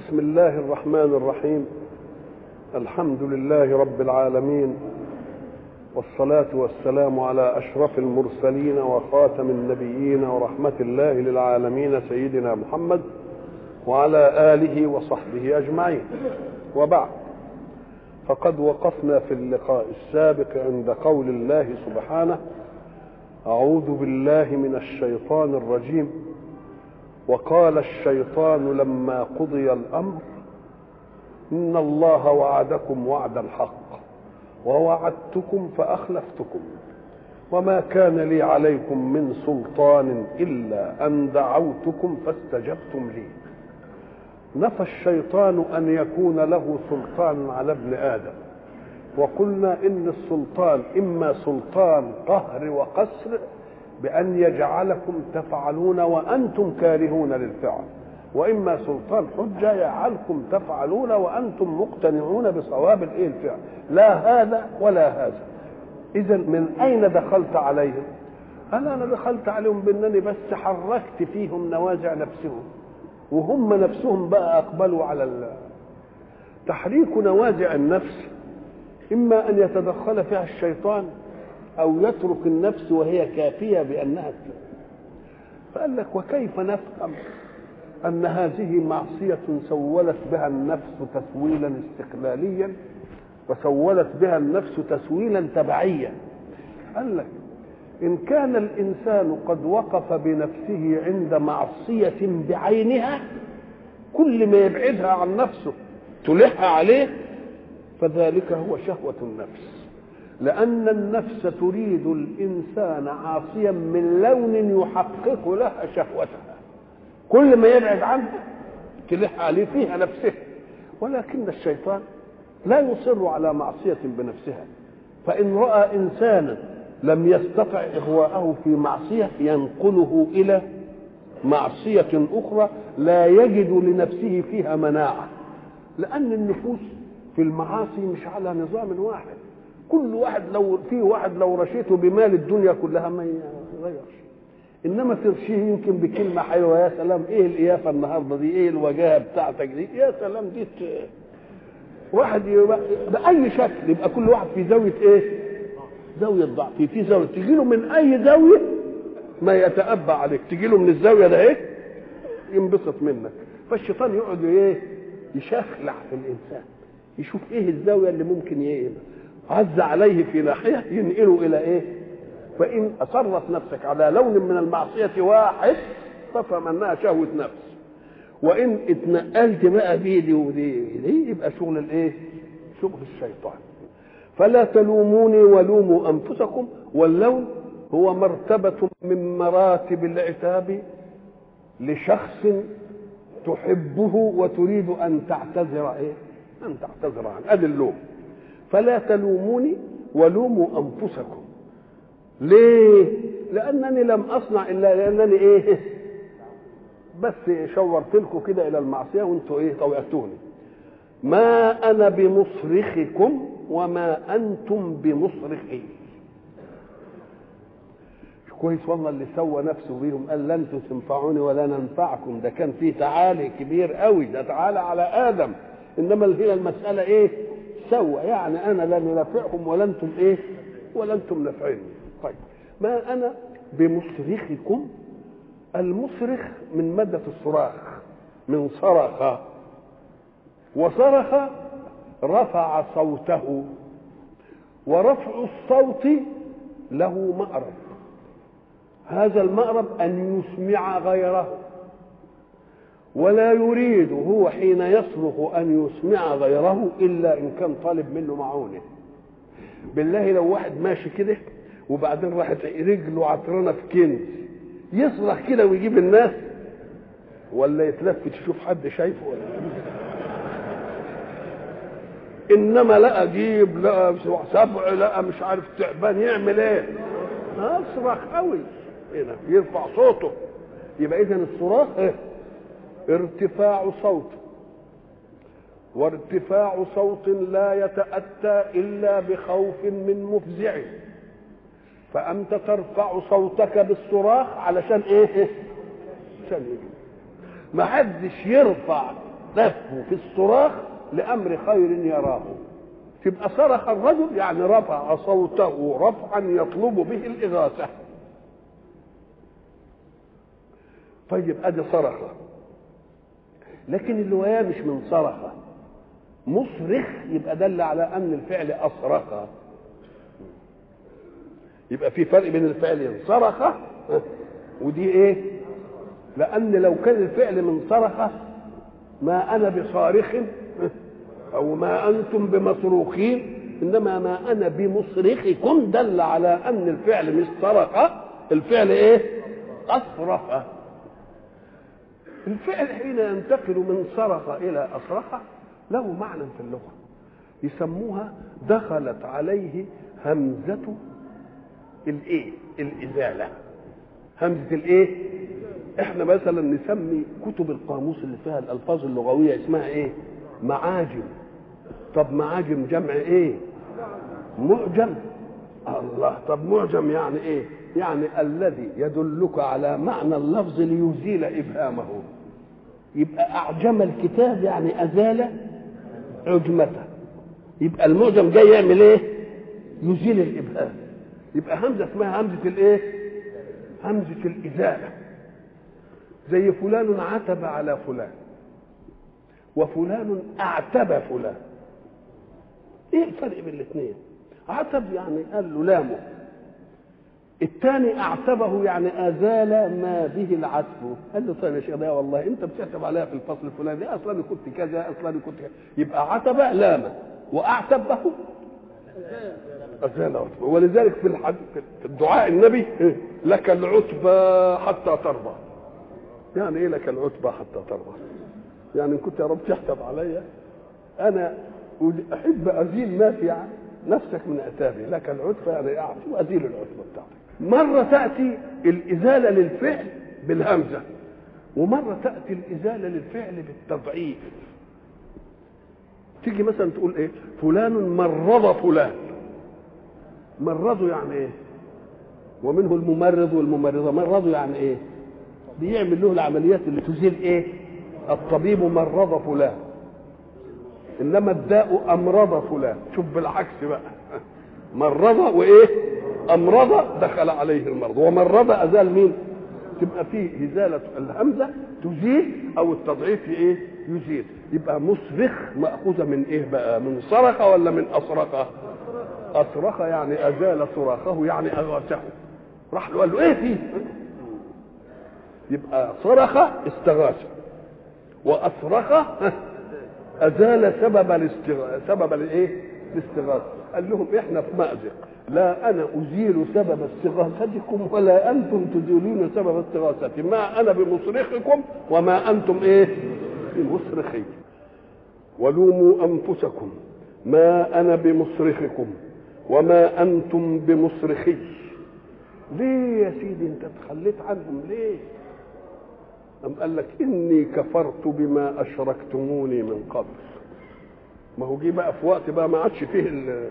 بسم الله الرحمن الرحيم الحمد لله رب العالمين والصلاة والسلام على أشرف المرسلين وخاتم النبيين ورحمة الله للعالمين سيدنا محمد وعلى آله وصحبه أجمعين وبعد فقد وقفنا في اللقاء السابق عند قول الله سبحانه أعوذ بالله من الشيطان الرجيم وقال الشيطان لما قضي الامر ان الله وعدكم وعد الحق ووعدتكم فاخلفتكم وما كان لي عليكم من سلطان الا ان دعوتكم فاستجبتم لي نفى الشيطان ان يكون له سلطان على ابن ادم وقلنا ان السلطان اما سلطان قهر وقسر بأن يجعلكم تفعلون وأنتم كارهون للفعل وإما سلطان حجة يجعلكم تفعلون وأنتم مقتنعون بصواب الإيه الفعل لا هذا ولا هذا إذا من أين دخلت عليهم؟ قال أنا دخلت عليهم بأنني بس حركت فيهم نوازع نفسهم وهم نفسهم بقى أقبلوا على تحريك نوازع النفس إما أن يتدخل فيها الشيطان أو يترك النفس وهي كافية بأنها فقال لك وكيف نفهم أن هذه معصية سولت بها النفس تسويلا استقلاليا وسولت بها النفس تسويلا تبعيا قال لك إن كان الإنسان قد وقف بنفسه عند معصية بعينها كل ما يبعدها عن نفسه تلح عليه فذلك هو شهوة النفس لأن النفس تريد الإنسان عاصيا من لون يحقق لها شهوتها كل ما يبعد عنها تلح عليه فيها نفسها ولكن الشيطان لا يصر على معصية بنفسها فإن رأى إنسانا لم يستطع إغواءه في معصية ينقله إلى معصية أخرى لا يجد لنفسه فيها مناعة لأن النفوس في المعاصي مش على نظام واحد كل واحد لو في واحد لو رشيته بمال الدنيا كلها ما يغيرش انما ترشيه يمكن بكلمه حلوه يا سلام ايه القيافه النهارده دي ايه الوجاهه بتاعتك دي يا سلام دي واحد يبقى باي شكل يبقى كل واحد في زاويه ايه زاويه ضعف في زاويه تجي له من اي زاويه ما يتأبى عليك تجي له من الزاويه ده ايه ينبسط منك فالشيطان يقعد ايه يشخلع في الانسان يشوف ايه الزاويه اللي ممكن ايه عز عليه في ناحيه ينقله الى ايه فان اصرت نفسك على لون من المعصيه واحد فافهم انها شهوه نفس وان اتنقلت بقى بيدي ودي دي يبقى شغل الايه شغل الشيطان فلا تلوموني ولوموا انفسكم واللوم هو مرتبه من مراتب العتاب لشخص تحبه وتريد ان تعتذر ايه ان تعتذر عنه ادي اللوم فلا تلوموني ولوموا انفسكم ليه لانني لم اصنع الا لانني ايه بس شورت لكم كده الى المعصيه وانتوا ايه طوعتوني ما انا بمصرخكم وما انتم بمصرخي كويس والله اللي سوى نفسه بيهم قال لن تنفعوني ولا ننفعكم ده كان فيه تعالي كبير قوي ده تعالى على ادم انما هي المساله ايه سوى يعني انا لا ننافعكم ولا انتم ايه ولا انتم نافعين طيب ما انا بمصرخكم المصرخ من مادة الصراخ من صرخ وصرخ رفع صوته ورفع الصوت له مأرب هذا المأرب أن يسمع غيره ولا يريد هو حين يصرخ ان يسمع غيره الا ان كان طالب منه معونه بالله لو واحد ماشي كده وبعدين راحت رجله عطرانه في كنز يصرخ كده ويجيب الناس ولا يتلفت يشوف حد شايفه ولا انما لقى جيب لقى سبع لقى مش عارف تعبان يعمل ايه اصرخ قوي هنا يرفع صوته يبقى اذا الصراخ ايه ارتفاع صوت وارتفاع صوت لا يتأتى إلا بخوف من مفزع فأنت ترفع صوتك بالصراخ علشان إيه؟ عشان إيه؟ ما حدش يرفع لفوا في الصراخ لامر خير يراه تبقى صرخ الرجل يعني رفع صوته رفعا يطلب به الاغاثه طيب ادي صرخه لكن اللي وياه مش من صرخه مصرخ يبقى دل على ان الفعل اصرخ يبقى في فرق بين الفعلين صرخ ودي ايه لان لو كان الفعل من صرخ ما انا بصارخ او ما انتم بمصروخين انما ما انا بمصرخكم دل على ان الفعل مش صرخ الفعل ايه اصرخ الفعل حين ينتقل من صرخ الى اصرخ له معنى في اللغه يسموها دخلت عليه همزه الايه الازاله همزه الايه احنا مثلا نسمي كتب القاموس اللي فيها الالفاظ اللغويه اسمها ايه معاجم طب معاجم جمع ايه معجم الله طب معجم يعني ايه يعني الذي يدلك على معنى اللفظ ليزيل ابهامه يبقى اعجم الكتاب يعني ازال عجمته يبقى المعجم جاي يعمل ايه يزيل الابهام يبقى همزه اسمها همزه الايه همزه الازاله زي فلان عتب على فلان وفلان اعتب فلان ايه الفرق بين الاثنين عتب يعني قال له لامه الثاني اعتبه يعني ازال ما به العتب قال له طيب يا شيخ ده والله انت بتعتب عليها في الفصل الفلاني اصلا كنت كذا اصلا كنت كذا يبقى عتب لامه واعتبه أزال عتبة ولذلك في الحد في الدعاء النبي لك العتبى حتى ترضى يعني ايه لك العتبى حتى ترضى يعني ان كنت يا رب تحسب عليا انا احب ازيل ما في نفسك من عتابي لك العتبى يعني اعطي وازيل العتبى بتاعتك مره تاتي الازاله للفعل بالهمزه ومره تاتي الازاله للفعل بالتضعيف تيجي مثلا تقول ايه فلان مرض فلان مرضه يعني ايه ومنه الممرض والممرضه مرضه يعني ايه بيعمل له العمليات اللي تزيل ايه الطبيب مرض فلان انما الداء امرض فلان شوف بالعكس بقى مرض وايه امرض دخل عليه المرض ومرض ازال مين تبقى فيه ازاله الهمزه تزيل او التضعيف ايه يزيل يبقى مصرخ ماخوذه من ايه بقى من صرخ ولا من اصرخ اصرخ يعني ازال صراخه يعني اغاثه راح له قال له ايه فيه يبقى صرخ استغاث واصرخ ازال سبب الاستغاثه سبب الايه الاستغاثه قال لهم احنا في مازق لا انا ازيل سبب استغاثتكم ولا انتم تزيلون سبب استغاثتي ما انا بمصرخكم وما انتم ايه بمصرخي ولوموا انفسكم ما انا بمصرخكم وما انتم بمصرخي ليه يا سيدي انت تخليت عنهم ليه أم قال لك إني كفرت بما أشركتموني من قبل ما هو جه بقى في وقت بقى ما عادش فيه ال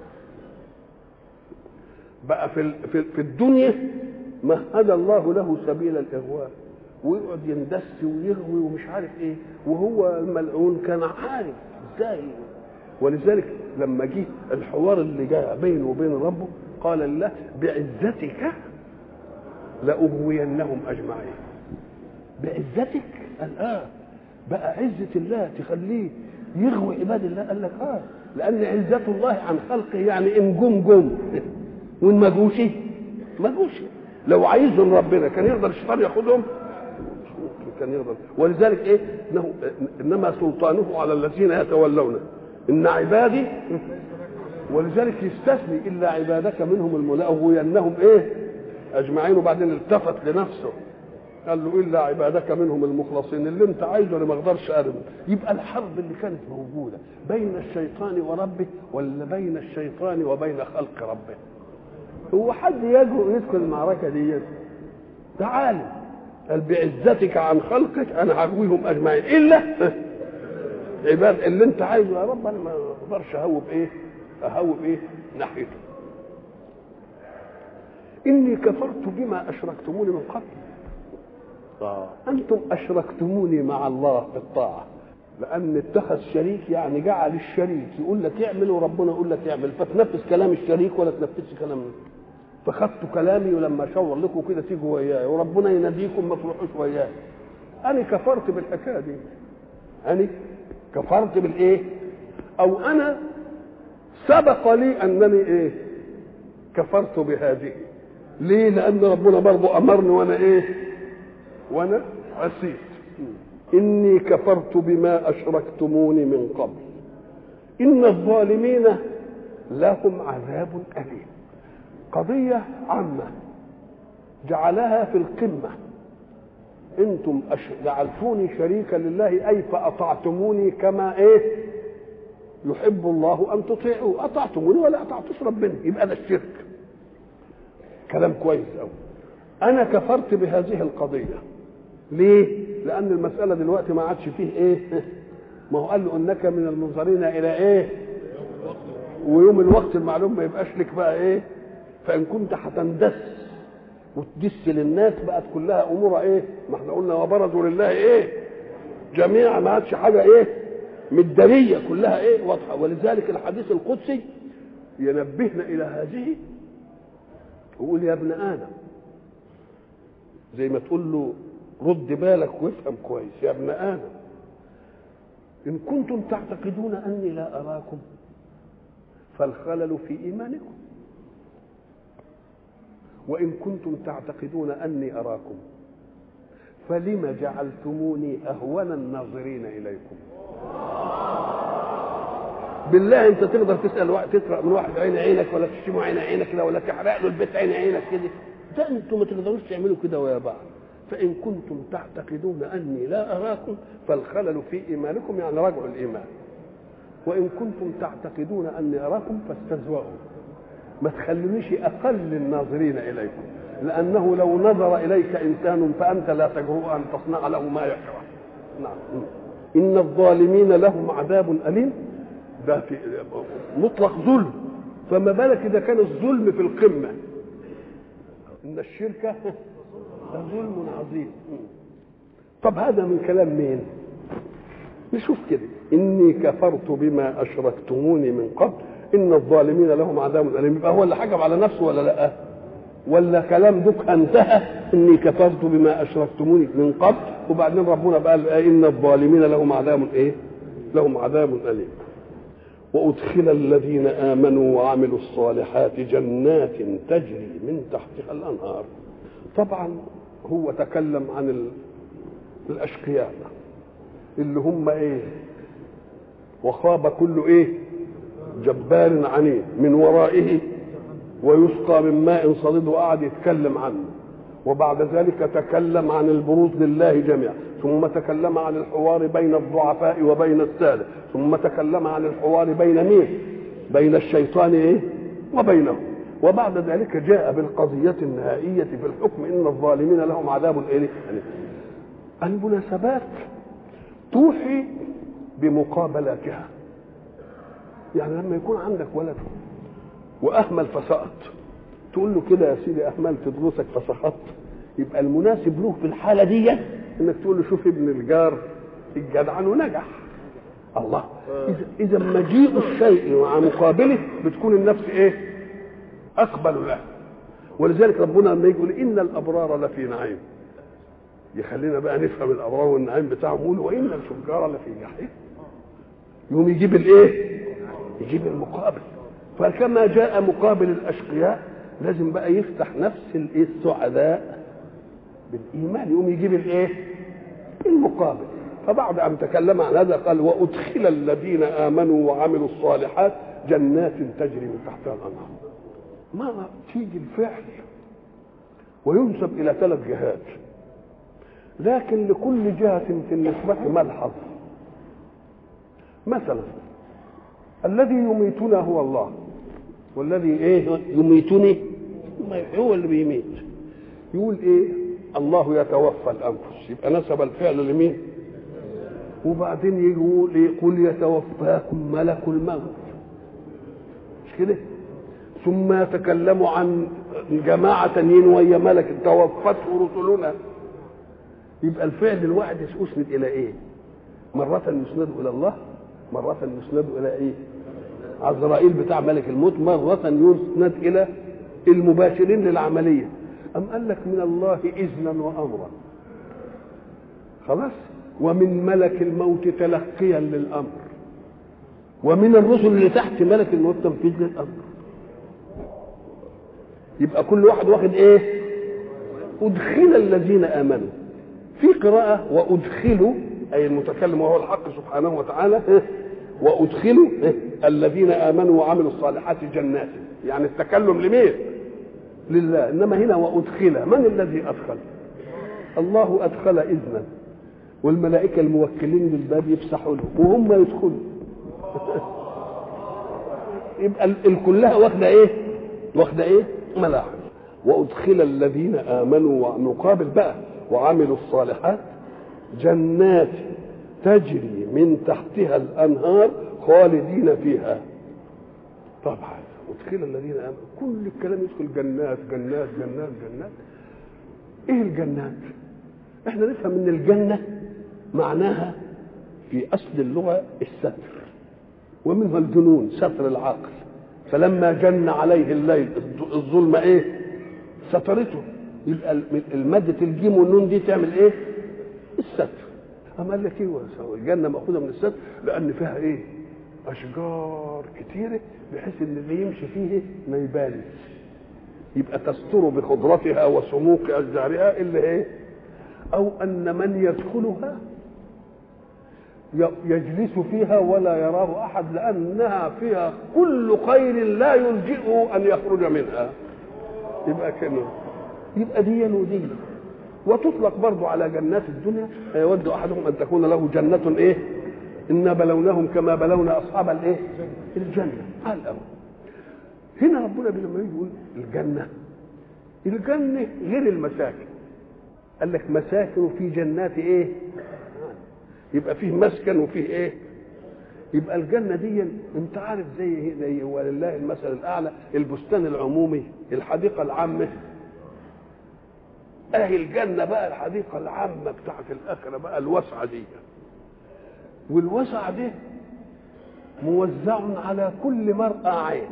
بقى في في, في الدنيا مهد الله له سبيل الإغواء ويقعد يندس ويغوي ومش عارف ايه وهو الملعون كان عارف ازاي ولذلك لما جه الحوار اللي جاء بينه وبين ربه قال لله بعزتك لأغوينهم أجمعين بعزتك قال اه بقى عزة الله تخليه يغوي عباد الله قال لك اه لأن عزة الله عن خلقه يعني إن جم جم وإن ما جوش ما جوش لو عايزهم ربنا كان يقدر الشيطان ياخدهم كان يقدر ولذلك ايه انه انما سلطانه على الذين يتولونه ان عبادي ولذلك يستثني الا عبادك منهم الملاغوينهم ايه اجمعين وبعدين التفت لنفسه قال له الا عبادك منهم المخلصين اللي انت عايزه انا ما اقدرش ارم يبقى الحرب اللي كانت موجوده بين الشيطان وربه ولا بين الشيطان وبين خلق ربه هو حد يجرؤ يدخل المعركه دي تعال قال بعزتك عن خلقك انا هغويهم اجمعين الا عباد اللي انت عايزه يا رب انا ما اقدرش اهوب ايه اهوب ايه ناحيته اني كفرت بما اشركتموني من قبل آه. انتم اشركتموني مع الله في الطاعه لان اتخذ شريك يعني جعل الشريك يقول لك اعمل وربنا يقول لك اعمل فتنفذ كلام الشريك ولا تنفذش كلام فخدتوا كلامي ولما اشاور لكم كده تيجوا وياي وربنا يناديكم ما تروحوش وياي انا كفرت بالحكايه دي انا كفرت بالايه او انا سبق لي انني ايه كفرت بهذه ليه لان ربنا برضه امرني وانا ايه وانا عصيت اني كفرت بما اشركتموني من قبل ان الظالمين لهم عذاب اليم قضيه عامه جعلها في القمه انتم جعلتوني شريكا لله اي فاطعتموني كما ايه يحب الله ان تطيعوا اطعتموني ولا اطعتوش ربنا يبقى ده الشرك كلام كويس قوي انا كفرت بهذه القضيه ليه لان المساله دلوقتي ما عادش فيه ايه ما هو قال له انك من المنظرين الى ايه ويوم الوقت المعلوم ما يبقاش لك بقى ايه فان كنت هتندس وتدس للناس بقت كلها امورها ايه ما احنا قلنا وبرزوا لله ايه جميعا ما عادش حاجه ايه مداريه كلها ايه واضحه ولذلك الحديث القدسي ينبهنا الى هذه ويقول يا ابن ادم زي ما تقول له رد بالك وافهم كويس يا ابن ادم ان كنتم تعتقدون اني لا اراكم فالخلل في ايمانكم وان كنتم تعتقدون اني اراكم فلم جعلتموني اهون الناظرين اليكم بالله انت تقدر تسال واحد تسرق من واحد عين عينك ولا تشتمه عين عينك كده ولا تحرق له البيت عين عينك كده ده انتم ما تقدروش تعملوا كده ويا بعض فان كنتم تعتقدون اني لا اراكم فالخلل في ايمانكم يعني رجع الايمان وان كنتم تعتقدون اني اراكم فاستزوأوا ما تخلونيش اقل الناظرين اليكم لانه لو نظر اليك انسان فانت لا تجرؤ ان تصنع له ما يكره نعم ان الظالمين لهم عذاب اليم ده في مطلق ظلم فما بالك اذا كان الظلم في القمه ان الشرك ظلم عظيم طب هذا من كلام مين نشوف كده اني كفرت بما اشركتموني من قبل ان الظالمين لهم عذاب اليم يبقى هو اللي حجب على نفسه ولا لا ولا كلام دوك انتهى اني كفرت بما اشركتموني من قبل وبعدين ربنا بقى ان الظالمين لهم عذاب ايه لهم عذاب اليم وادخل الذين امنوا وعملوا الصالحات جنات تجري من تحتها الانهار طبعا هو تكلم عن الاشقياء اللي هم ايه وخاب كل ايه جبار عنيد من ورائه ويسقى من ماء صديد وقعد يتكلم عنه وبعد ذلك تكلم عن البروز لله جميعا ثم تكلم عن الحوار بين الضعفاء وبين السادة ثم تكلم عن الحوار بين مين بين الشيطان ايه وبينه وبعد ذلك جاء بالقضية النهائية في الحكم إن الظالمين لهم عذاب ايه المناسبات توحي بمقابلاتها يعني لما يكون عندك ولد واهمل فسقط تقول له كده يا سيدي اهملت دروسك فسقطت يبقى المناسب له في الحاله دي انك تقول له شوف ابن الجار الجدعان ونجح الله اذا مجيء الشيء مع مقابله بتكون النفس ايه اقبل له ولذلك ربنا لما يقول ان الابرار لفي نعيم يخلينا بقى نفهم الابرار والنعيم بتاعهم يقول وان الفجار لفي جحيم يقوم يجيب الايه يجيب المقابل فكما جاء مقابل الاشقياء لازم بقى يفتح نفس الايه السعداء بالايمان يقوم يجيب الايه المقابل فبعد ان تكلم عن هذا قال وادخل الذين امنوا وعملوا الصالحات جنات تجري من تحتها الانهار ما تيجي الفعل وينسب الى ثلاث جهات لكن لكل جهة في النسبة ملحظ مثلا الذي يميتنا هو الله والذي ايه يميتني هو اللي بيميت يقول ايه الله يتوفى الانفس يبقى نسب الفعل لمين وبعدين يقول يقول يتوفاكم ملك الموت مش كده ثم يتكلم عن جماعة تانيين وهي ملك توفته رسلنا يبقى الفعل الواحد اسند الى ايه مرة يسند إلى الله مرة يسند إلى إيه عزرائيل بتاع ملك الموت مرة يسند إلى المباشرين للعملية أم قال لك من الله إذنا وأمرا خلاص ومن ملك الموت تلقيا للأمر ومن الرسل اللي تحت ملك الموت تنفيذ للأمر يبقى كل واحد واخد ايه أدخل الذين آمنوا في قراءة وأدخلوا أي المتكلم وهو الحق سبحانه وتعالى وأدخلوا الذين آمنوا وعملوا الصالحات جنات يعني التكلم لمين لله إنما هنا وأدخل من الذي أدخل الله أدخل إذنا والملائكة الموكلين للباب يفسحوا له وهم يدخلوا يبقى الكلها واخدة إيه واخدة إيه ملاحظ وأدخل الذين آمنوا ومقابل بقى وعملوا الصالحات جنات تجري من تحتها الأنهار خالدين فيها طبعا أدخل الذين آمنوا كل الكلام يدخل جنات جنات جنات جنات إيه الجنات؟ إحنا نفهم إن الجنة معناها في أصل اللغة الستر ومنها الجنون ستر العقل فلما جن عليه الليل الظلمة إيه؟ سترته يبقى المادة الجيم والنون دي تعمل ايه؟ الستر أما قال لك ايه الجنة مأخوذة من الستر لأن فيها ايه؟ أشجار كتيرة بحيث إن اللي يمشي فيه ما يبانش يبقى تستر بخضرتها وسموق أشجارها إلا ايه؟ أو أن من يدخلها يجلس فيها ولا يراه أحد لأنها فيها كل خير لا يلجئه أن يخرج منها يبقى كده يبقى دي ودي وتطلق برضو على جنات الدنيا يود احدهم ان تكون له جنه ايه انا بلوناهم كما بلونا اصحاب الايه الجنه قال أو. هنا ربنا لما يجي يقول الجنه الجنه غير المساكن قال لك مساكن في جنات ايه يبقى فيه مسكن وفيه ايه يبقى الجنه دي انت عارف زي زي ولله المثل الاعلى البستان العمومي الحديقه العامه اهي الجنه بقى الحديقه العامه بتاعت الاخره بقى الواسعه دي والوسع دي موزع على كل مرأى عين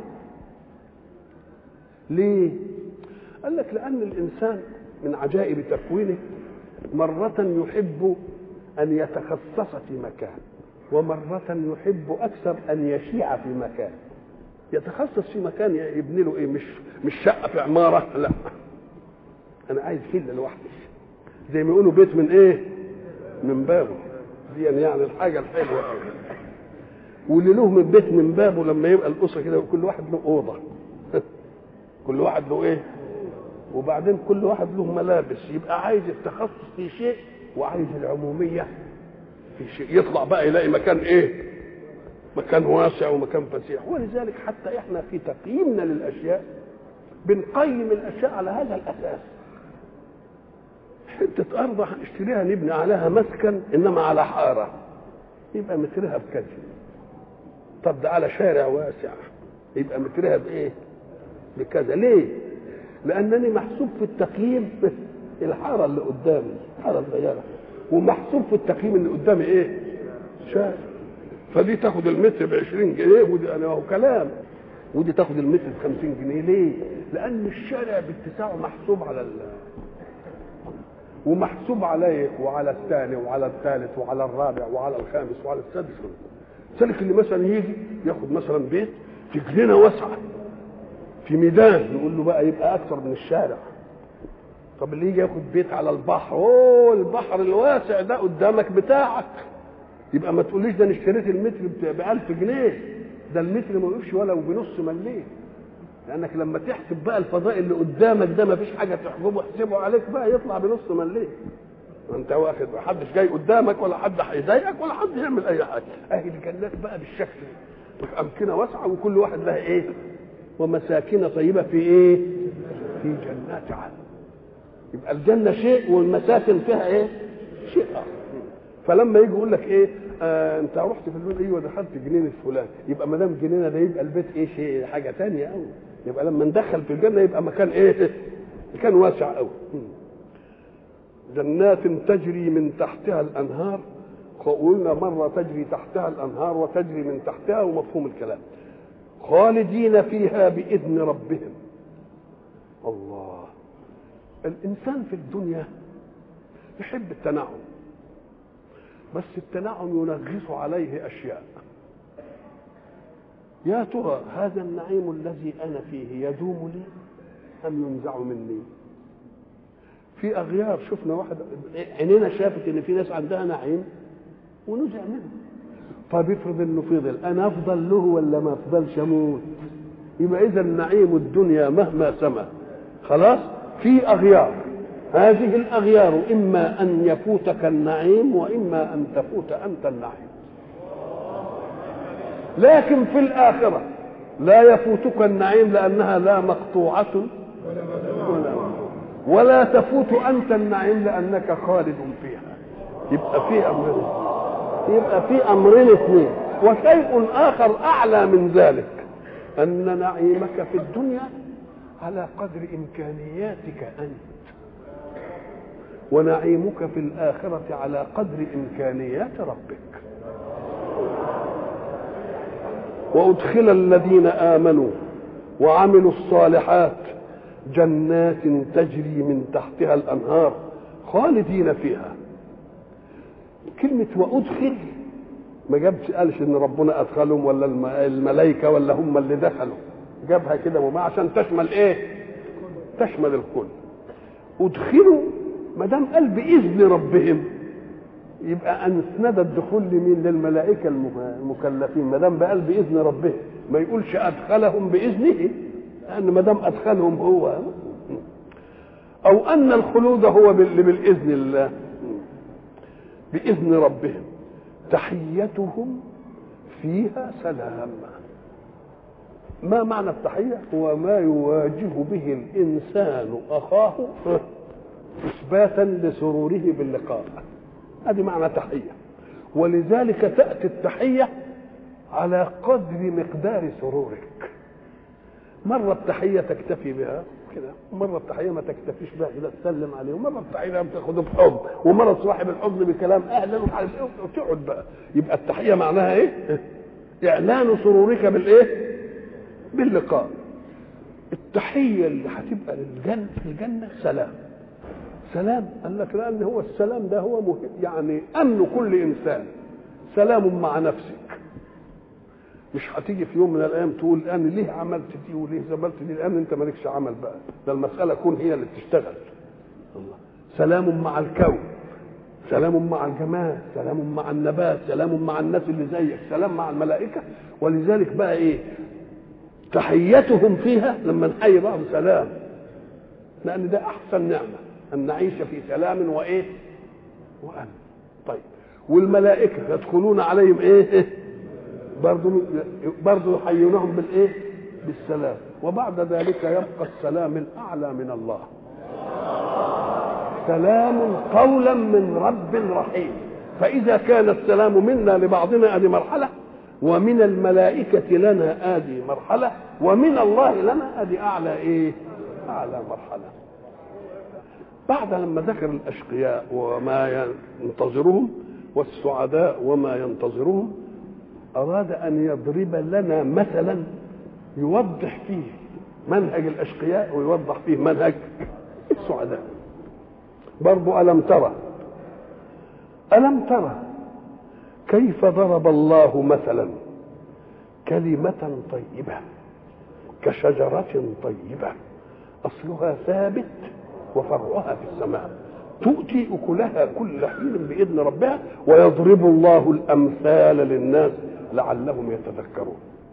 ليه قال لك لأن الإنسان من عجائب تكوينه مرة يحب أن يتخصص في مكان ومرة يحب أكثر أن يشيع في مكان يتخصص في مكان يبني له إيه مش مش شقة في عمارة لا أنا عايز فيلا لوحدي زي ما يقولوا بيت من إيه؟ من بابه دي يعني الحاجة الحلوة أوي واللي له من بيت من بابه لما يبقى الأسرة كده كل واحد له أوضة كل واحد له إيه؟ وبعدين كل واحد له ملابس يبقى عايز التخصص في شيء وعايز العمومية في شيء يطلع بقى يلاقي مكان ايه مكان واسع ومكان فسيح ولذلك حتى احنا في تقييمنا للاشياء بنقيم الاشياء على هذا الاساس حته ارض هنشتريها نبني عليها مسكن انما على حاره يبقى مترها بكذا طب ده على شارع واسع يبقى مترها بايه بكذا ليه لانني محسوب في التقييم الحاره اللي قدامي حاره صغيره ومحسوب في التقييم اللي قدامي ايه شارع فدي تاخد المتر ب 20 جنيه ودي انا هو كلام ودي تاخد المتر ب 50 جنيه ليه؟ لان الشارع باتساعه محسوب على ال... ومحسوب عليك وعلى الثاني وعلى الثالث وعلى الرابع وعلى الخامس وعلى السادس ذلك اللي مثلا يجي ياخد مثلا بيت في جنينه واسعه في ميدان نقول له بقى يبقى اكثر من الشارع طب اللي يجي ياخد بيت على البحر اوه البحر الواسع ده قدامك بتاعك يبقى ما تقوليش ده انا اشتريت المتر ب 1000 جنيه ده المتر ما يقفش ولو بنص مليم لانك لما تحسب بقى الفضاء اللي قدامك ده ما فيش حاجه تحجبه احسبه عليك بقى يطلع بنص مليم انت واخد ما حدش جاي قدامك ولا حد هيضايقك ولا حد يعمل اي حاجه اهي الجنات بقى بالشكل امكنه واسعه وكل واحد لها ايه ومساكن طيبه في ايه في جنات عدن يبقى الجنه شيء والمساكن فيها ايه شيء اخر فلما يجي يقول لك ايه آه انت رحت في البيت ايوه دخلت جنينه فلان يبقى ما دام جنينه ده يبقى البيت ايه شيء حاجه ثانيه قوي يبقى لما ندخل في الجنه يبقى مكان ايه مكان واسع قوي جنات تجري من تحتها الانهار قلنا مرة تجري تحتها الأنهار وتجري من تحتها ومفهوم الكلام خالدين فيها بإذن ربهم الله الإنسان في الدنيا يحب التنعم بس التنعم ينغص عليه أشياء يا ترى هذا النعيم الذي أنا فيه يدوم لي أم ينزع مني في أغيار شفنا واحد عينينا شافت إن في ناس عندها نعيم ونزع منه طب افرض انه فضل انا افضل له ولا ما افضلش اموت يبقى اذا نعيم الدنيا مهما سما خلاص في اغيار هذه الاغيار اما ان يفوتك النعيم واما ان تفوت انت النعيم لكن في الاخره لا يفوتك النعيم لانها لا مقطوعه ولا ولا تفوت انت النعيم لانك خالد فيها يبقى في امرين يبقى في امرين اثنين وشيء اخر اعلى من ذلك ان نعيمك في الدنيا على قدر امكانياتك انت ونعيمك في الاخره على قدر امكانيات ربك وادخل الذين امنوا وعملوا الصالحات جنات تجري من تحتها الانهار خالدين فيها كلمة وأدخل ما جابش قالش إن ربنا أدخلهم ولا الملائكة ولا هم اللي دخلوا جابها كده وما عشان تشمل إيه؟ تشمل الكل أدخلوا ما دام قال بإذن ربهم يبقى أسند الدخول لمين؟ للملائكة المكلفين ما دام قال بإذن ربهم ما يقولش أدخلهم بإذنه لأن ما دام أدخلهم هو أو أن الخلود هو بالإذن الله بإذن ربهم تحيتهم فيها سلام ما معنى التحية هو ما يواجه به الإنسان أخاه إثباتا لسروره باللقاء هذه معنى تحية ولذلك تأتي التحية على قدر مقدار سرورك مرة التحية تكتفي بها كده ومرة التحية ما تكتفيش بها كده تسلم عليه ومرة التحية بتاخده بحضن ومرة صاحب الحضن بكلام أهلا وعارف إيه وتقعد بقى يبقى التحية معناها إيه؟ إعلان سرورك بالإيه؟ باللقاء التحية اللي هتبقى للجنة في الجنة سلام سلام قال لك لأن هو السلام ده هو مهم يعني أمن كل إنسان سلام مع نفسك مش هتيجي في يوم من الايام تقول انا ليه عملت دي وليه زملت دي الان انت مالكش عمل بقى ده المساله كون هي اللي بتشتغل الله سلام مع الكون سلام مع الجمال سلام مع النبات سلام مع الناس اللي زيك سلام مع الملائكه ولذلك بقى ايه تحيتهم فيها لما نحيي بعض سلام لان ده احسن نعمه ان نعيش في سلام وايه وامن طيب والملائكه يدخلون عليهم ايه برضه برضه يحيونهم بالايه؟ بالسلام وبعد ذلك يبقى السلام الاعلى من الله سلام قولا من رب رحيم فاذا كان السلام منا لبعضنا ادي مرحله ومن الملائكة لنا ادي مرحلة ومن الله لنا ادي اعلى ايه؟ اعلى مرحلة. بعد لما ذكر الاشقياء وما ينتظرهم والسعداء وما ينتظرهم أراد أن يضرب لنا مثلا يوضح فيه منهج الأشقياء ويوضح فيه منهج السعداء برضو ألم ترى ألم ترى كيف ضرب الله مثلا كلمة طيبة كشجرة طيبة أصلها ثابت وفرعها في السماء تؤتي أكلها كل حين بإذن ربها ويضرب الله الأمثال للناس لعلهم يتذكرون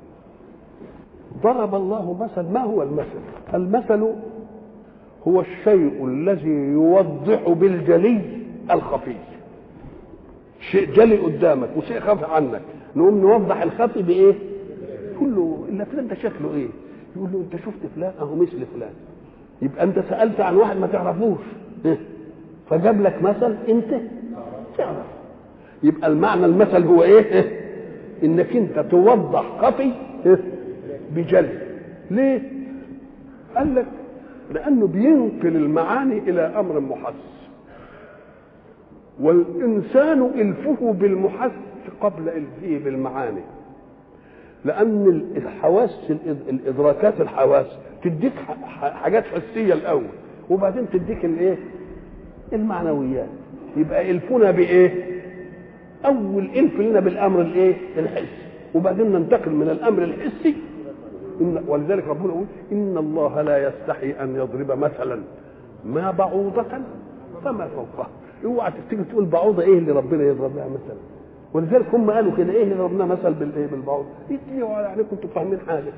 ضرب الله مثل ما هو المثل المثل هو الشيء الذي يوضح بالجلي الخفي شيء جلي قدامك وشيء خفي عنك نقوم نوضح الخفي بايه كله الا فلان ده شكله ايه يقول له انت شفت فلان اهو مثل فلان يبقى انت سالت عن واحد ما تعرفوش فجاب لك مثل انت تعرف يبقى المعنى المثل هو ايه انك انت توضح خفي بجلي ليه قال لك لانه بينقل المعاني الى امر محس والإنسان إلفه بالمحس قبل إلفه بالمعاني لأن الحواس الإدراكات الحواس تديك حاجات حسية الأول وبعدين تديك الإيه؟ المعنويات يبقى إلفنا بإيه؟ أول إلف لنا بالأمر الإيه؟ الحسي وبعدين ننتقل من الأمر الحسي إن ولذلك ربنا يقول إن الله لا يستحي أن يضرب مثلا ما بعوضة فما فوقها اوعى تفتكر تقول بعوضة إيه اللي ربنا يضرب لها مثلا ولذلك هم قالوا كده ايه اللي ضربنا مثل بالايه بالبعوضه يتليوا على عليكم انتوا فاهمين حاجه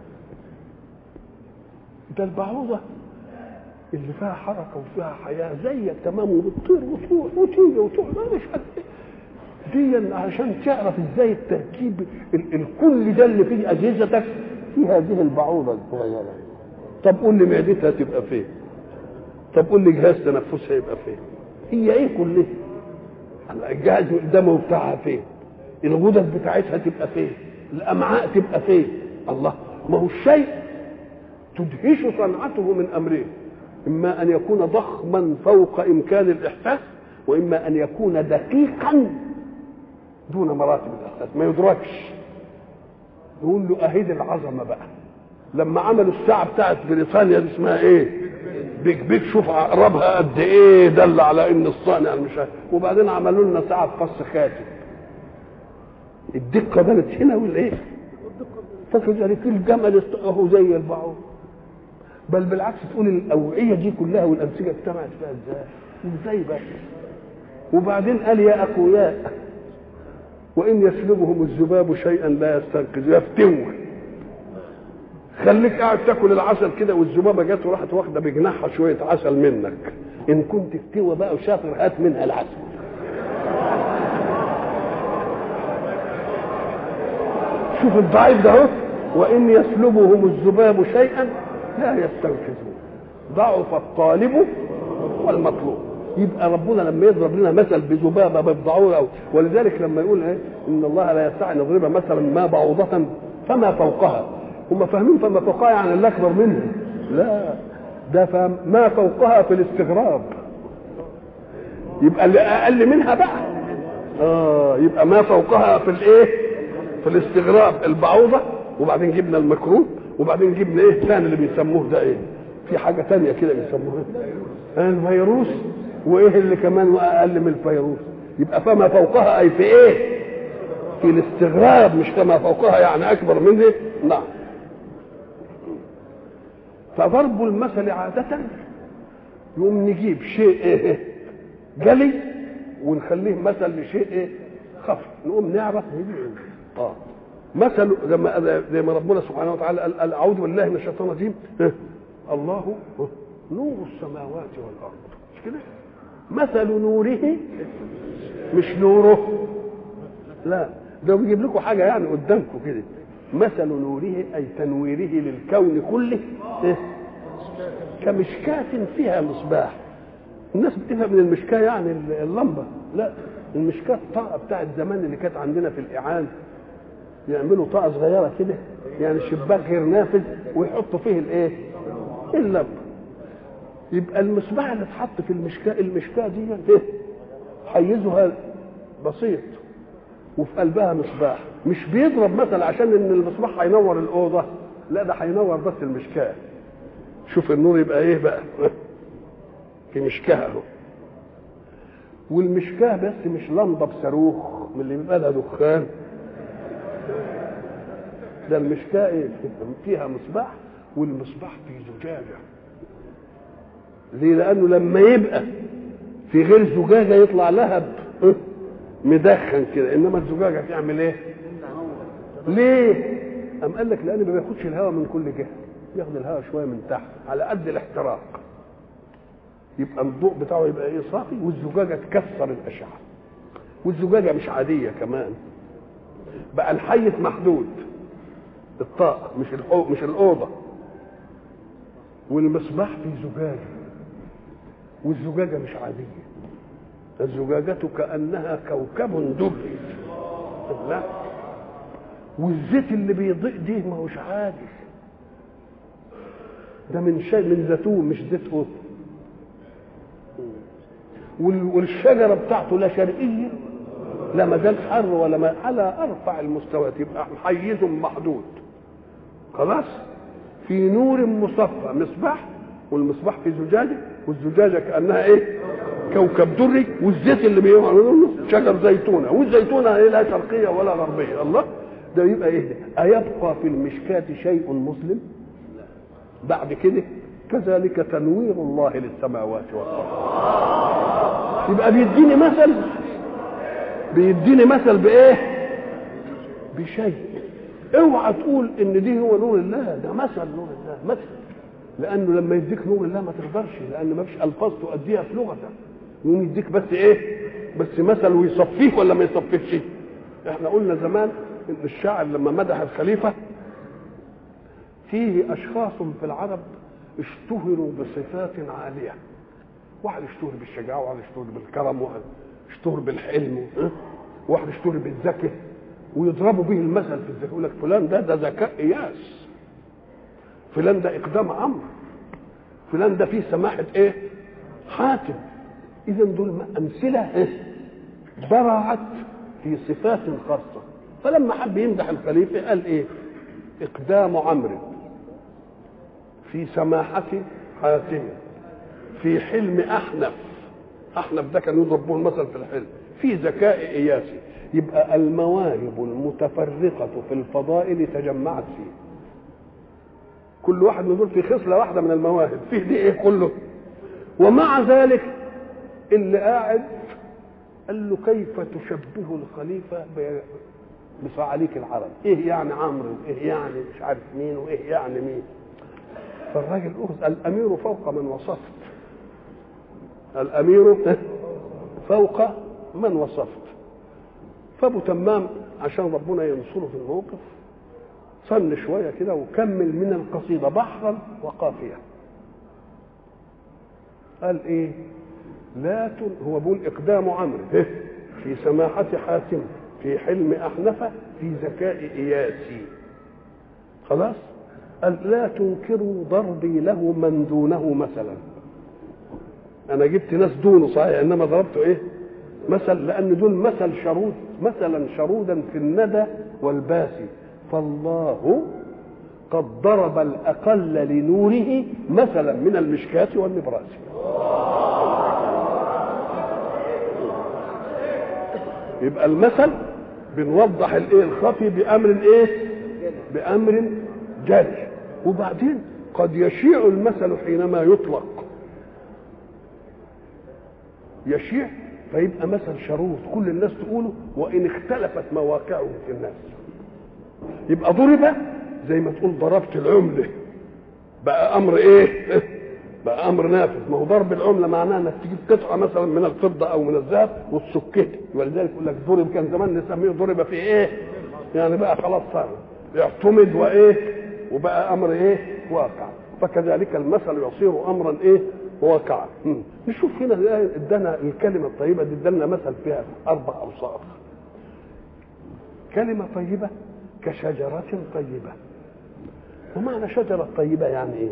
ده البعوضه اللي فيها حركه وفيها حياه زيك تمام وبتطير وتروح وتيجي وتقعد ما مش قد دي عشان تعرف ازاي التركيب الكل ده اللي فيه اجهزتك في هذه البعوضه الصغيره طب قول لي معدتها تبقى فين طب قول لي جهاز تنفسها يبقى فين هي ايه كلها الجهاز قدامه بتاعها فين الغدد بتاعتها تبقى فين الامعاء تبقى فين الله ما هو الشيء تدهش صنعته من امرين اما ان يكون ضخما فوق امكان الاحساس واما ان يكون دقيقا دون مراتب الاحساس ما يدركش يقول له اهيد العظمه بقى لما عملوا الساعه بتاعت بريطانيا دي اسمها ايه بيك بيك شوف عقربها قد ايه دل على ان الصانع مش وبعدين عملوا لنا ساعه بقص خاتم الدقه بانت هنا والايه فاكر ذلك الجمل اهو زي البعوض بل بالعكس تقول الاوعيه دي كلها والانسجه اجتمعت فيها ازاي ازاي بقى وبعدين قال يا اقوياء وان يسلبهم الذباب شيئا لا يستنقذ يفتوه خليك قاعد تاكل العسل كده والذبابه جت وراحت واخده بجناحها شويه عسل منك ان كنت فتوى بقى وشاطر هات منها العسل شوف الضعيف ده اهو وان يسلبهم الذباب شيئا لا يستنقذون ضعف الطالب والمطلوب يبقى ربنا لما يضرب لنا مثل بذبابه بضعوره ولذلك لما يقول ايه ان الله لا يستطيع ان يضرب مثلا ما بعوضه فما فوقها هم فاهمين فما فوقها يعني اللي اكبر منها لا ده فهم ما فوقها في الاستغراب يبقى اللي اقل منها بقى اه يبقى ما فوقها في الايه في الاستغراب البعوضه وبعدين جبنا الميكروب وبعدين جبنا ايه الثاني اللي بيسموه ده ايه في حاجه ثانيه كده بيسموها الفيروس وايه اللي كمان اقل من الفيروس يبقى فما فوقها اي في ايه في الاستغراب مش كما فوقها يعني اكبر منه نعم فضرب المثل عادة يقوم نجيب شيء ايه جلي ونخليه مثل لشيء ايه خفي نقوم نعرف اه مثل لما زي ما ربنا سبحانه وتعالى قال اعوذ بالله من الشيطان الرجيم الله نور السماوات والارض مش كده مثل نوره مش نوره لا ده بيجيب لكم حاجه يعني قدامكم كده مثل نوره اي تنويره للكون كله إيه؟ كمشكاة فيها مصباح الناس بتفهم من المشكاة يعني اللمبة لا المشكاة الطاقة بتاعت زمان اللي كانت عندنا في الإعان يعملوا طاقة صغيرة كده يعني شباك غير نافذ ويحطوا فيه الايه؟ اللمبة يبقى المصباح اللي اتحط في المشكاة المشكاة دي ايه؟ حيزها بسيط وفي قلبها مصباح مش بيضرب مثل عشان ان المصباح هينور الاوضه لا ده هينور بس المشكاه شوف النور يبقى ايه بقى في مشكاه اهو والمشكاه بس مش لمبه بصاروخ من اللي بيبقى لها دخان ده المشكاه ايه فيها مصباح والمصباح فيه زجاجه ليه لانه لما يبقى في غير زجاجه يطلع لهب مدخن كده انما الزجاجه تعمل ايه ليه ام قال لك لان ما بياخدش الهواء من كل جهه ياخد الهواء شويه من تحت على قد الاحتراق يبقى الضوء بتاعه يبقى ايه صافي والزجاجه تكسر الاشعه والزجاجه مش عاديه كمان بقى الحيز محدود الطاقه مش الحو... مش الاوضه والمصباح في زجاجه والزجاجه مش عاديه الزجاجة كأنها كوكب دري لا والزيت اللي بيضيء دي ما هوش عادي ده من شيء من زيتون مش زيت قطن والشجره بتاعته لا شرقيه لا مجال حر ولا ما على ارفع المستويات يبقى حيز محدود خلاص في نور مصفى مصباح والمصباح في زجاجه والزجاجه كانها ايه كوكب دري والزيت اللي بيعملوا شجر زيتونه والزيتونه ايه لا شرقيه ولا غربيه الله ده يبقى ايه ده ايبقى في المشكاه شيء مسلم بعد كده كذلك تنوير الله للسماوات والارض يبقى بيديني مثل بيديني مثل بايه بشيء اوعى تقول ان دي هو نور الله ده مثل نور الله مثل لانه لما يديك نور الله ما تقدرش لان ما فيش الفاظ تؤديها في لغتك يقوم يديك بس ايه بس مثل ويصفيك ولا ما يصفيكش احنا قلنا زمان ان الشاعر لما مدح الخليفه فيه اشخاص في العرب اشتهروا بصفات عاليه واحد اشتهر بالشجاعه وواحد اشتهر بالكرم وواحد اشتهر بالحلم واحد اشتهر بالذكاء ويضربوا به المثل في الذكاء يقول لك فلان ده ده ذكاء اياس فلان ده اقدام امر فلان ده فيه سماحه ايه حاتم اذا دول امثله إيه؟ برعت في صفات خاصه فلما حب يمدح الخليفه قال ايه اقدام عمرو في سماحه حاتم في حلم احنف احنف ده كان يضرب به المثل في الحلم في ذكاء اياسي يبقى المواهب المتفرقه في الفضائل تجمعت فيه كل واحد من دول في خصله واحده من المواهب فيه دي ايه كله ومع ذلك اللي قاعد قال له كيف تشبه الخليفه بصعاليك العرب ايه يعني عمرو وايه يعني مش عارف مين وايه يعني مين فالراجل اخذ الامير فوق من وصفت الامير فوق من وصفت فابو تمام عشان ربنا ينصره في الموقف صن شويه كده وكمل من القصيده بحرا وقافيه قال ايه لا تن... هو بيقول اقدام عمرو في سماحه حاتم في حلم احنفه في ذكاء اياسي خلاص قال لا تنكروا ضربي له من دونه مثلا انا جبت ناس دونه صحيح انما ضربته ايه مثل لان دول مثل شرود مثلا شرودا في الندى والباسي فالله قد ضرب الاقل لنوره مثلا من المشكاة والنبراس يبقى المثل بنوضح الايه الخفي بامر ايه بامر جلي وبعدين قد يشيع المثل حينما يطلق يشيع فيبقى مثل شرود كل الناس تقوله وان اختلفت مواقعه في الناس يبقى ضرب زي ما تقول ضربت العمله بقى امر ايه بقى امر نافذ ما هو ضرب العمله معناه انك تجيب قطعه مثلا من الفضه او من الذهب وتسكتها ولذلك يقول لك ضرب كان زمان نسميه ضرب في ايه يعني بقى خلاص صار يعتمد وايه وبقى امر ايه واقع فكذلك المثل يصير امرا ايه واقعا نشوف هنا الآية ادانا الكلمة الطيبة دي ادانا مثل فيها أربع أوصاف كلمة طيبة كشجرة طيبة ومعنى شجرة طيبة يعني إيه؟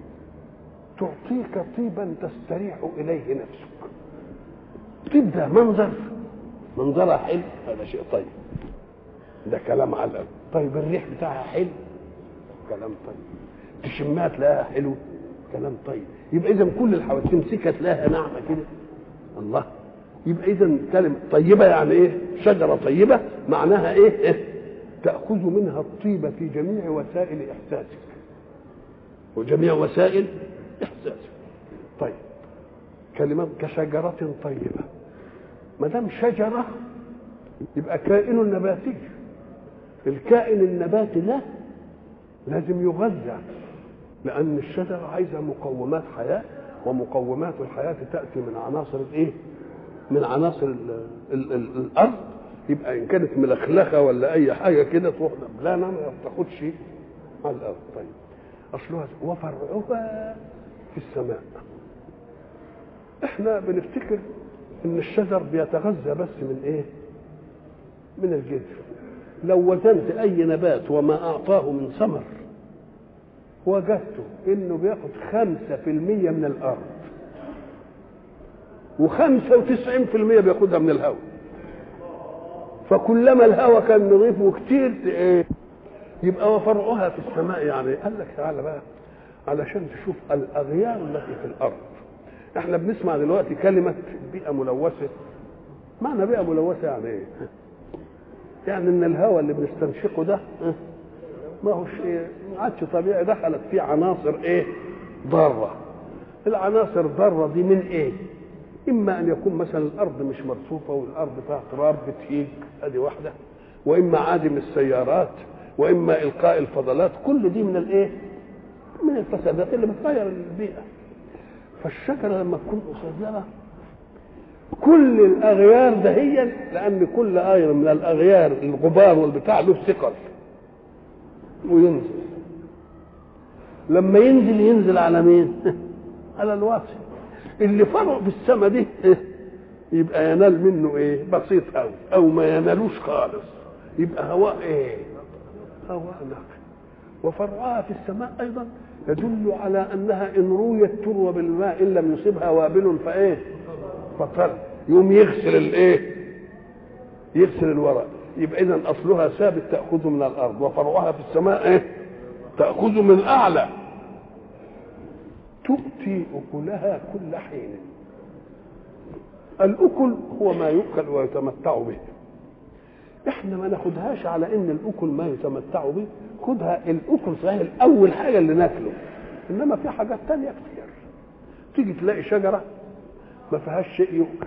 تعطيك طيبا تستريح إليه نفسك طيب ده منظر منظرها حلو هذا شيء طيب ده كلام على الأرض طيب الريح بتاعها حلو كلام طيب تشمها تلاقيها حلو كلام طيب يبقى اذا كل الحوادث تمسكها تلاقيها ناعمه كده الله يبقى اذا كلمه طيبه يعني ايه شجره طيبه معناها ايه, إيه؟ تاخذ منها الطيبه في جميع وسائل احساسك وجميع وسائل احساسك طيب كلمه كشجره طيبه ما دام شجره يبقى كائن نباتي الكائن النباتي ده لازم يغذى لأن الشجرة عايزة مقومات حياة ومقومات الحياة تأتي من عناصر الإيه؟ من عناصر ال ال ال الأرض يبقى إن كانت ملخلخة ولا أي حاجة كده تروح لا ما تاخدش على الأرض طيب أصلها وفرعها في السماء إحنا بنفتكر إن الشجر بيتغذى بس من إيه؟ من الجذر لو وزنت أي نبات وما أعطاه من ثمر وجدته انه بياخد خمسة في المية من الارض و95% بياخدها من الهواء فكلما الهواء كان نظيف وكتير ايه يبقى وفرعها في السماء يعني قال لك تعالى بقى علشان تشوف الاغيار التي في الارض احنا بنسمع دلوقتي كلمه بيئه ملوثه معنى بيئه ملوثه يعني ايه يعني ان الهواء اللي بنستنشقه ده ما هوش ايه ما عادش طبيعي دخلت فيه عناصر ايه ضاره العناصر ضاره دي من ايه اما ان يكون مثلا الارض مش مرصوفه والارض فيها تراب بتهيج ادي واحده واما عادم السيارات واما القاء الفضلات كل دي من الايه من الفسادات اللي بتغير البيئه فالشجره لما تكون قصيره كل الاغيار دهيا لان كل غير من الاغيار الغبار والبتاع له ثقل وينزل لما ينزل ينزل على مين على الواسع اللي فرع في السماء دي يبقى ينال منه ايه بسيط قوي او ما ينالوش خالص يبقى هواء ايه هواء نقي وفرعها في السماء ايضا يدل على انها ان رويت تروى بالماء ان لم يصبها وابل فايه فطل يوم يغسل الايه يغسل الورق يبقى اذا اصلها ثابت تاخذ من الارض وفرعها في السماء ايه تاخذ من اعلى تؤتي اكلها كل حين الاكل هو ما يؤكل ويتمتع به احنا ما ناخدهاش على ان الاكل ما يتمتع به خدها الاكل صحيح الاول حاجه اللي ناكله انما في حاجات تانية كتير تيجي تلاقي شجره ما فيهاش شيء يؤكل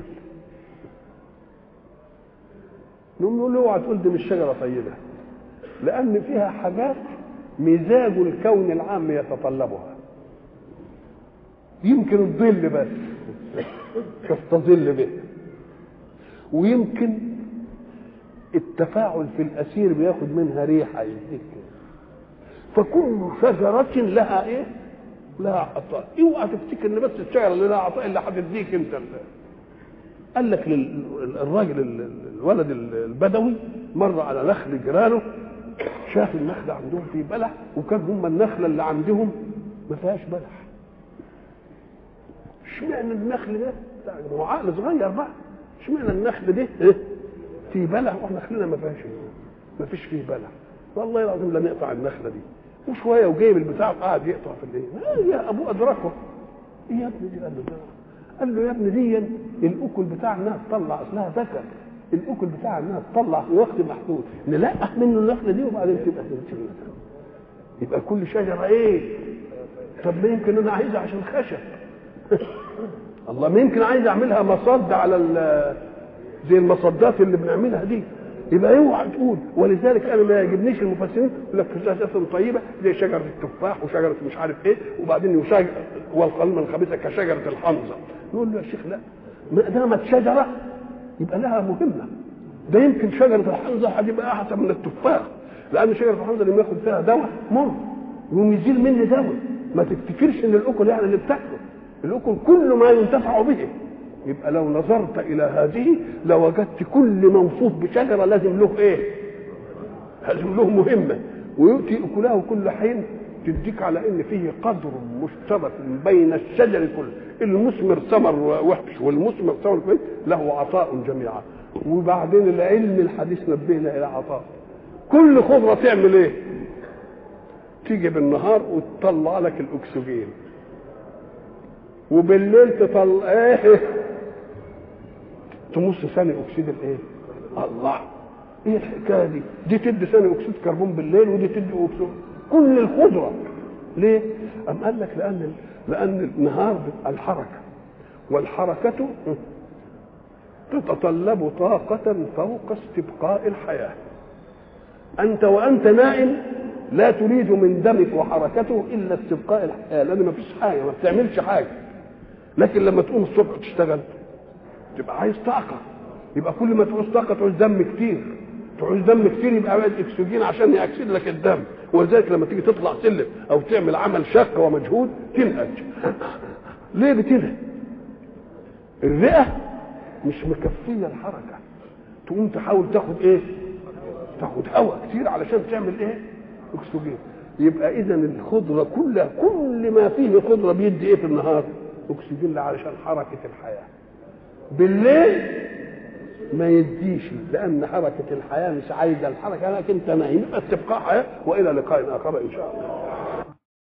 نقوم نقول له اوعى تقول دي مش شجره طيبه لان فيها حاجات مزاج الكون العام يتطلبها يمكن الظل بس تستظل به ويمكن التفاعل في الاسير بياخد منها ريحه يديك فكل شجره لها ايه؟ لها عطاء اوعى تفتكر ان بس الشجره اللي لها عطاء اللي هتديك انت اللي. قال لك الراجل الولد البدوي مر على نخل جيرانه شاف النخل عندهم فيه بلح وكان هم النخله اللي عندهم ما فيهاش بلح اشمعنى النخل ده هو عقل صغير بقى اشمعنى النخل ده إيه؟ فيه بلح واحنا نخلنا ما فيهاش ما فيش فيه بلح والله العظيم لا نقطع النخله دي وشويه وجايب البتاع وقعد يقطع في الايه يا ابوه ادركه ايه يا ابني دي قال له ده قال له يا ابني دي الاكل بتاع انها تطلع اصلها ذكر الاكل بتاع انها تطلع في وقت محدود نلقح منه النخله دي وبعدين تبقى تنتهي يبقى كل شجره ايه طب ما يمكن انا عايزها عشان خشب الله ما يمكن عايز اعملها مصد على زي المصدات اللي بنعملها دي يبقى اوعى تقول ولذلك انا ما يعجبنيش المفسرين يقول لك اساسا طيبه زي شجره التفاح وشجره مش عارف ايه وبعدين يشجر والقلم الخبيثه كشجره الحنظه نقول له يا شيخ لا ما دامت شجره يبقى لها مهمه ده يمكن شجره الحنظه هتبقى احسن من التفاح لان شجره الحنظه لما ياخد فيها دواء مر يقوم يزيل مني دواء ما تفتكرش ان الاكل يعني اللي بتاكله الاكل كل ما ينتفع به يبقى لو نظرت الى هذه لوجدت كل موصوف بشجره لازم له ايه؟ لازم له مهمه ويؤتي اكله كل حين تديك على ان فيه قدر مشترك بين الشجر كله المثمر ثمر وحش والمثمر ثمر كويس له عطاء جميعا وبعدين العلم الحديث نبهنا الى عطاء كل خضره تعمل ايه؟ تيجي بالنهار وتطلع لك الاكسجين وبالليل تطلع ايه تمص ثاني اكسيد الايه الله ايه الحكايه دي دي تدي ثاني اكسيد كربون بالليل ودي تدي اكسيد كل الخضره ليه ام قال لك لان لان النهار الحركه والحركه تتطلب طاقة فوق استبقاء الحياة أنت وأنت نائم لا تريد من دمك وحركته إلا استبقاء الحياة لأن ما فيش حاجة ما بتعملش حاجة لكن لما تقوم الصبح تشتغل تبقى عايز طاقه يبقى كل ما تعوز طاقه تعوز دم كتير تعوز دم كتير يبقى عايز اكسجين عشان ياكسد لك الدم ولذلك لما تيجي تطلع سلم او تعمل عمل شاق ومجهود تنهج ليه بتنهج الرئه مش مكفيه الحركه تقوم تحاول تاخد ايه تاخد هواء كتير علشان تعمل ايه اكسجين يبقى اذا الخضره كلها كل ما فيه خضره بيدي ايه في النهار اكسجين علشان حركه الحياه بالليل ما يديش لان حركه الحياه مش عايزه الحركه لكن انت نايم بس تبقى حياه والى لقاء اخر ان شاء الله